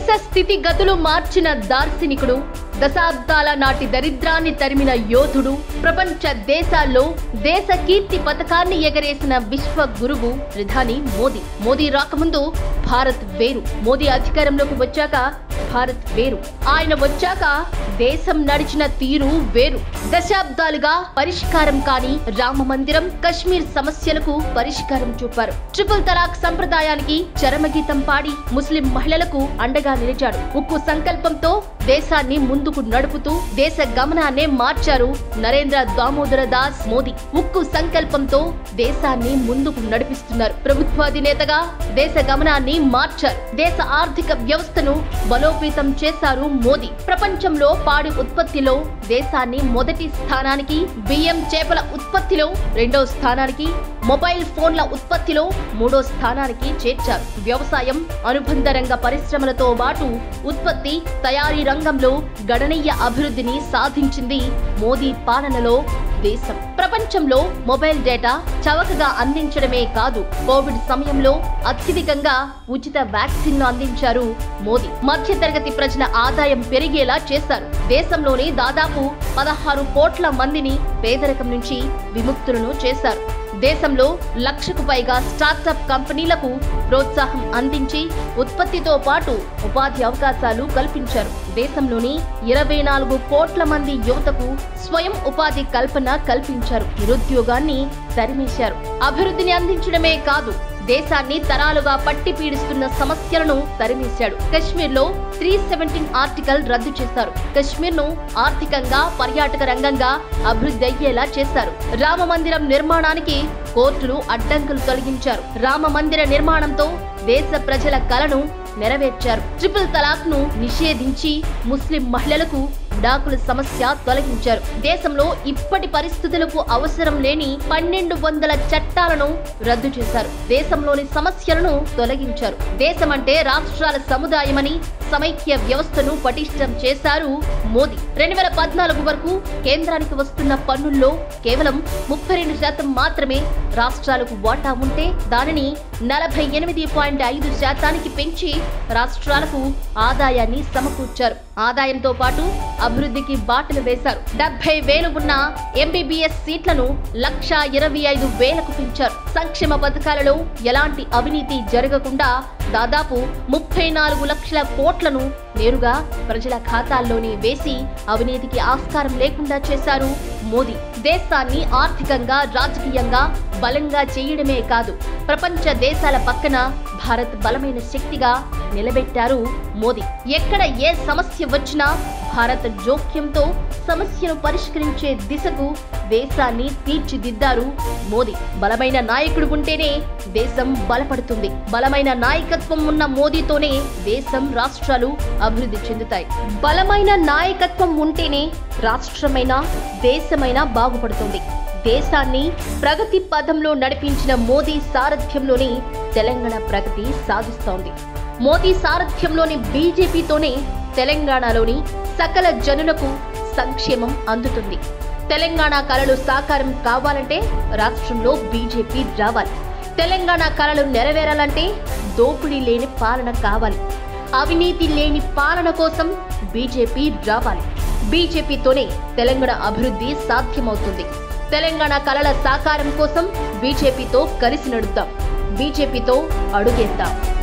స్థితిగతులు మార్చిన దార్శనికుడు దశాబ్దాల నాటి దరిద్రాన్ని తరిమిన యోధుడు ప్రపంచ దేశాల్లో దేశ కీర్తి పథకాన్ని ఎగరేసిన విశ్వ గురువు ప్రధాని మోదీ మోదీ రాకముందు భారత్ వేరు మోదీ అధికారంలోకి వచ్చాక భారత్ వేరు ఆయన వచ్చాక దేశం నడిచిన తీరు వేరు దశాబ్దాలుగా పరిష్కారం కాని రామ మందిరం కశ్మీర్ సమస్యలకు పరిష్కారం చూపారు ట్రిపుల్ తలాక్ సంప్రదాయానికి చరమగీతం పాడి ముస్లిం మహిళలకు అండగా నిలిచాడు ఉక్కు సంకల్పంతో దేశాన్ని ముందుకు నడుపుతూ దేశ గమనాన్నే మార్చారు నరేంద్ర దామోదర దాస్ మోదీ ఉక్కు సంకల్పంతో దేశాన్ని ముందుకు నడిపిస్తున్నారు ప్రభుత్వాధినేతగా దేశ గమనాన్ని మార్చారు దేశ ఆర్థిక వ్యవస్థను బలోపేతం చేశారు మోదీ ప్రపంచంలో పాడి ఉత్పత్తిలో దేశాన్ని మొదటి స్థానానికి బియ్యం చేపల ఉత్పత్తిలో రెండో స్థానానికి మొబైల్ ఫోన్ల ఉత్పత్తిలో మూడో స్థానానికి చేర్చారు వ్యవసాయం అనుబంధ రంగ పరిశ్రమలతో పాటు ఉత్పత్తి తయారీ రంగంలో గణనీయ అభివృద్ధిని సాధించింది మోదీ పాలనలో దేశం ప్రపంచంలో మొబైల్ డేటా చవకగా అందించడమే కాదు కోవిడ్ సమయంలో అత్యధికంగా ఉచిత వ్యాక్సిన్ అందించారు మోదీ మధ్యతరగతి ప్రజల ఆదాయం పెరిగేలా చేశారు దేశంలోని దాదాపు పదహారు కోట్ల మందిని పేదరికం నుంచి విముక్తులను చేశారు దేశంలో లక్షకు పైగా స్టార్టప్ కంపెనీలకు ప్రోత్సాహం అందించి ఉత్పత్తితో పాటు ఉపాధి అవకాశాలు కల్పించారు దేశంలోని ఇరవై నాలుగు కోట్ల మంది యువతకు స్వయం ఉపాధి కల్పన కల్పించారు నిరుద్యోగాన్ని తరిమేశారు అభివృద్ధిని అందించడమే కాదు దేశాన్ని తరాలుగా పట్టి పీడిస్తున్న సమస్యలను తరిమేశాడు కశ్మీర్ లో త్రీ సెవెంటీన్ ఆర్టికల్ రద్దు చేశారు కశ్మీర్ ను ఆర్థికంగా పర్యాటక రంగంగా అభివృద్ధి అయ్యేలా చేశారు రామ మందిరం నిర్మాణానికి కోర్టులు అడ్డంకులు తొలగించారు రామ మందిర నిర్మాణంతో దేశ ప్రజల కలను నెరవేర్చారు ట్రిపుల్ తలాక్ ను నిషేధించి ముస్లిం మహిళలకు విడాకుల సమస్య తొలగించారు దేశంలో ఇప్పటి పరిస్థితులకు అవసరం లేని పన్నెండు వందల చట్టాలను రద్దు చేశారు దేశంలోని సమస్యలను తొలగించారు దేశం అంటే రాష్ట్రాల సముదాయమని సమైక్య వ్యవస్థను పటిష్టం చేశారు మోదీ రెండు వేల పద్నాలుగు వరకు కేంద్రానికి వస్తున్న పన్నుల్లో కేవలం ముప్పై రెండు శాతం మాత్రమే రాష్ట్రాలకు వాటా ఉంటే దానిని నలభై ఎనిమిది పాయింట్ ఐదు శాతానికి పెంచి రాష్ట్రాలకు ఆదాయాన్ని సమకూర్చారు ఆదాయంతో పాటు అభివృద్ధికి బాటలు వేశారు డెబ్బై వేలు ఉన్న ఎంబీబీఎస్ సీట్లను లక్ష ఇరవై ఐదు వేలకు పెంచారు సంక్షేమ పథకాలలో ఎలాంటి అవినీతి జరగకుండా దాదాపు ముప్పై నాలుగు లక్షల కోట్లను నేరుగా ప్రజల ఖాతాల్లోనే వేసి అవినీతికి ఆస్కారం లేకుండా చేశారు మోదీ దేశాన్ని ఆర్థికంగా రాజకీయంగా బలంగా చేయడమే కాదు ప్రపంచ దేశాల పక్కన భారత్ బలమైన శక్తిగా నిలబెట్టారు మోదీ ఎక్కడ ఏ సమస్య వచ్చినా భారత్ జోక్యంతో సమస్యను పరిష్కరించే దిశకు దేశాన్ని తీర్చిదిద్దారు మోదీ బలమైన నాయకుడు ఉంటేనే దేశం బలపడుతుంది బలమైన నాయకత్వం ఉన్న మోదీతోనే దేశం రాష్ట్రాలు అభివృద్ధి చెందుతాయి బలమైన నాయకత్వం ఉంటేనే రాష్ట్రమైన దేశమైనా బాగుపడుతుంది దేశాన్ని ప్రగతి పదంలో నడిపించిన మోదీ సారథ్యంలోని తెలంగాణ ప్రగతి సాధిస్తోంది మోదీ సారథ్యంలోని బీజేపీతోనే తెలంగాణలోని సకల జనులకు సంక్షేమం అందుతుంది తెలంగాణ కళలు సాకారం కావాలంటే రాష్ట్రంలో బీజేపీ రావాలి తెలంగాణ కళలు నెరవేరాలంటే దోపిడీ లేని పాలన కావాలి అవినీతి లేని పాలన కోసం బీజేపీ రావాలి బీజేపీతోనే తెలంగాణ అభివృద్ధి సాధ్యమవుతుంది తెలంగాణ కళల సాకారం కోసం బీజేపీతో కలిసి నడుద్దాం బీజేపీతో అడుగేద్దాం